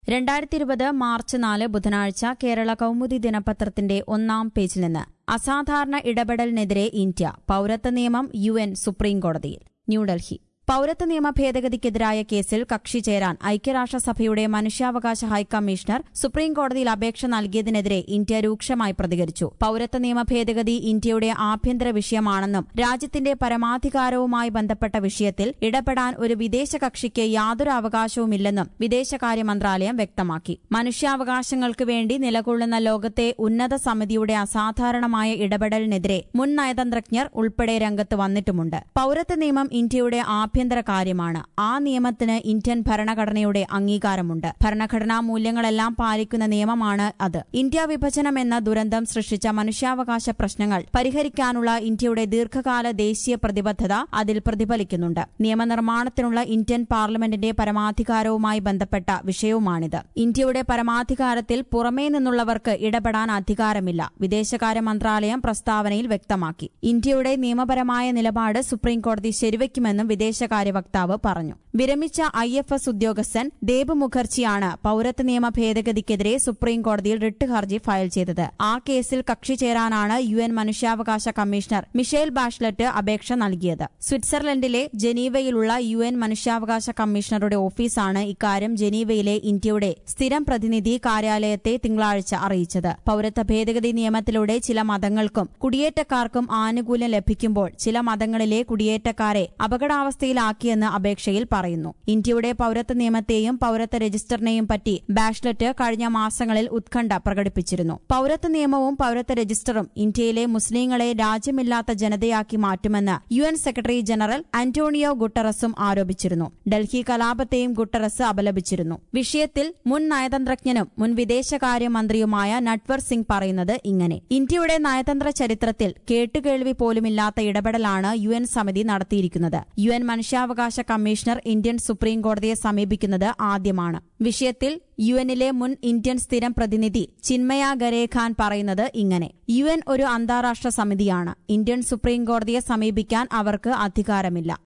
രണ്ടായിരത്തി ഇരുപത് മാർച്ച് നാല് ബുധനാഴ്ച കേരള കൗമുദി ദിനപത്രത്തിന്റെ ഒന്നാം പേജിൽ നിന്ന് അസാധാരണ ഇടപെടലിനെതിരെ ഇന്ത്യ പൌരത്വ നിയമം യു എൻ സുപ്രീംകോടതിയിൽ ന്യൂഡൽഹി പൌരത്വ നിയമ ഭേദഗതിക്കെതിരായ കേസിൽ കക്ഷി ചേരാൻ ഐക്യരാഷ്ട്രസഭയുടെ മനുഷ്യാവകാശ ഹൈക്കമ്മീഷണർ സുപ്രീംകോടതിയിൽ അപേക്ഷ നൽകിയതിനെതിരെ ഇന്ത്യ രൂക്ഷമായി പ്രതികരിച്ചു പൌരത്വ നിയമ ഭേദഗതി ഇന്ത്യയുടെ ആഭ്യന്തര വിഷയമാണെന്നും രാജ്യത്തിന്റെ പരമാധികാരവുമായി ബന്ധപ്പെട്ട വിഷയത്തിൽ ഇടപെടാൻ ഒരു വിദേശ കക്ഷിക്ക് യാതൊരു അവകാശവുമില്ലെന്നും വിദേശകാര്യ മന്ത്രാലയം വ്യക്തമാക്കി മനുഷ്യാവകാശങ്ങൾക്ക് വേണ്ടി നിലകൊള്ളുന്ന ലോകത്തെ ഉന്നത സമിതിയുടെ അസാധാരണമായ ഇടപെടലിനെതിരെ മുൻ നയതന്ത്രജ്ഞർ ഉൾപ്പെടെ രംഗത്ത് വന്നിട്ടുമുണ്ട് പൌരത്വ നിയമം ഇന്ത്യയുടെ ആഭ്യന്തര കാര്യമാണ് ആ നിയമത്തിന് ഇന്ത്യൻ ഭരണഘടനയുടെ അംഗീകാരമുണ്ട് ഭരണഘടനാ മൂല്യങ്ങളെല്ലാം പാലിക്കുന്ന നിയമമാണ് അത് ഇന്ത്യ വിഭജനം എന്ന ദുരന്തം സൃഷ്ടിച്ച മനുഷ്യാവകാശ പ്രശ്നങ്ങൾ പരിഹരിക്കാനുള്ള ഇന്ത്യയുടെ ദീർഘകാല ദേശീയ പ്രതിബദ്ധത അതിൽ പ്രതിഫലിക്കുന്നുണ്ട് നിയമനിർമ്മാണത്തിനുള്ള ഇന്ത്യൻ പാർലമെന്റിന്റെ പരമാധികാരവുമായി ബന്ധപ്പെട്ട വിഷയവുമാണിത് ഇന്ത്യയുടെ പരമാധികാരത്തിൽ പുറമേ നിന്നുള്ളവർക്ക് ഇടപെടാൻ അധികാരമില്ല വിദേശകാര്യ മന്ത്രാലയം പ്രസ്താവനയിൽ വ്യക്തമാക്കി ഇന്ത്യയുടെ നിയമപരമായ നിലപാട് സുപ്രീംകോടതി ശരിവയ്ക്കുമെന്നും വിദേശകാര്യ വക്താവ് പറഞ്ഞു വിരമിച്ച ഐ എഫ് എസ് ഉദ്യോഗസ്ഥൻ ദേബ് മുഖർജിയാണ് പൌരത്വ നിയമ ഭേദഗതിക്കെതിരെ സുപ്രീംകോടതിയിൽ റിട്ട് ഹർജി ഫയൽ ചെയ്തത് ആ കേസിൽ കക്ഷി ചേരാനാണ് യു എൻ മനുഷ്യാവകാശ കമ്മീഷണർ മിഷേൽ ബാഷ്ലറ്റ് അപേക്ഷ നൽകിയത് സ്വിറ്റ്സർലൻഡിലെ ജനീവയിലുള്ള യു എൻ മനുഷ്യാവകാശ കമ്മീഷണറുടെ ഓഫീസാണ് ഇക്കാര്യം ജനീവയിലെ ഇന്ത്യയുടെ സ്ഥിരം പ്രതിനിധി കാര്യാലയത്തെ തിങ്കളാഴ്ച അറിയിച്ചത് പൌരത്വ ഭേദഗതി നിയമത്തിലൂടെ ചില മതങ്ങൾക്കും കുടിയേറ്റക്കാർക്കും ആനുകൂല്യം ലഭിക്കുമ്പോൾ ചില മതങ്ങളിലെ കുടിയേറ്റക്കാരെ അപകടാവസ്ഥയിലാക്കിയെന്ന് അപേക്ഷയിൽ പറയുന്നു ഇന്ത്യയുടെ പൌരത്വ നിയമത്തെയും പൌരത്വ രജിസ്റ്ററിനെയും പറ്റി ബാഷ്ലറ്റ് കഴിഞ്ഞ മാസങ്ങളിൽ ഉത്കണ്ഠ പ്രകടിപ്പിച്ചിരുന്നു പൌരത്വ നിയമവും പൌരത്വ രജിസ്റ്ററും ഇന്ത്യയിലെ മുസ്ലിങ്ങളെ രാജ്യമില്ലാത്ത ജനതയാക്കി മാറ്റുമെന്ന് U N secretary general Antonio ഗുട്ടറസും ആരോപിച്ചിരുന്നു ഡൽഹി കലാപത്തെയും ഗുട്ടറസ് അപലപിച്ചിരുന്നു വിഷയത്തിൽ മുൻ നയതന്ത്രജ്ഞനും മുൻ വിദേശകാര്യമന്ത്രിയുമായ നട്വർ സിംഗ് പറയുന്നത് ഇങ്ങനെ ഇന്ത്യയുടെ നയതന്ത്ര ചരിത്രത്തിൽ കേട്ടുകേൾവി പോലുമില്ലാത്ത ഇടപെടലാണ് യു എൻ സമിതി നടത്തിയിരിക്കുന്നത് യു എൻ മനുഷ്യാവകാശ കമ്മീഷണർ ഇന്ത്യൻ സുപ്രീം കോടതിയെ സമീപിക്കുന്നത് ആദ്യമാണ് വിഷയത്തിൽ യു എന്നിലെ മുൻ ഇന്ത്യൻ സ്ഥിരം പ്രതിനിധി ചിന്മയ ഗരേഖാൻ പറയുന്നത് ഇങ്ങനെ യു എൻ ഒരു അന്താരാഷ്ട്ര സമിതിയാണ് ഇന്ത്യൻ സുപ്രീം കോടതിയെ സമീപിക്കാൻ അവർക്ക് അധികാരമില്ല